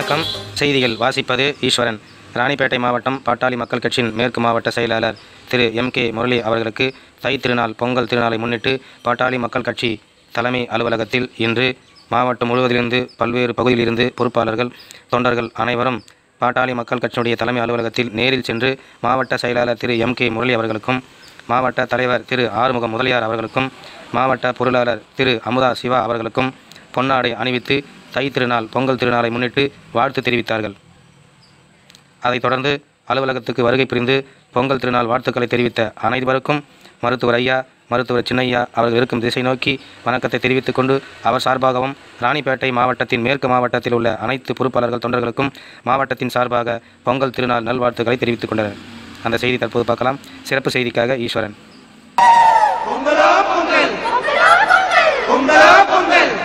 வணக்கம் செய்திகள் வாசிப்பது ஈஸ்வரன் ராணிப்பேட்டை மாவட்டம் பாட்டாளி மக்கள் கட்சியின் மேற்கு மாவட்ட செயலாளர் திரு எம் கே முரளி அவர்களுக்கு தை திருநாள் பொங்கல் திருநாளை முன்னிட்டு பாட்டாளி மக்கள் கட்சி தலைமை அலுவலகத்தில் இன்று மாவட்டம் முழுவதிலிருந்து பல்வேறு பகுதியிலிருந்து பொறுப்பாளர்கள் தொண்டர்கள் அனைவரும் பாட்டாளி மக்கள் கட்சியினுடைய தலைமை அலுவலகத்தில் நேரில் சென்று மாவட்ட செயலாளர் திரு எம் கே முரளி அவர்களுக்கும் மாவட்ட தலைவர் திரு ஆறுமுகம் முதலியார் அவர்களுக்கும் மாவட்ட பொருளாளர் திரு அமுதா சிவா அவர்களுக்கும் பொன்னாடை அணிவித்து தை திருநாள் பொங்கல் திருநாளை முன்னிட்டு வாழ்த்து தெரிவித்தார்கள் அதைத் தொடர்ந்து அலுவலகத்துக்கு வருகை புரிந்து பொங்கல் திருநாள் வாழ்த்துக்களை தெரிவித்த அனைவருக்கும் மருத்துவர் ஐயா மருத்துவர் சின்னையா அவர்கள் இருக்கும் திசை நோக்கி வணக்கத்தை தெரிவித்துக் கொண்டு அவர் சார்பாகவும் ராணிப்பேட்டை மாவட்டத்தின் மேற்கு மாவட்டத்தில் உள்ள அனைத்து பொறுப்பாளர்கள் தொண்டர்களுக்கும் மாவட்டத்தின் சார்பாக பொங்கல் திருநாள் நல்வாழ்த்துக்களை தெரிவித்துக் கொண்டனர் அந்த செய்தி தற்போது பார்க்கலாம் சிறப்பு செய்திக்காக ஈஸ்வரன் பொங்கலா பொங்கல் பொங்கலா பொங்கல்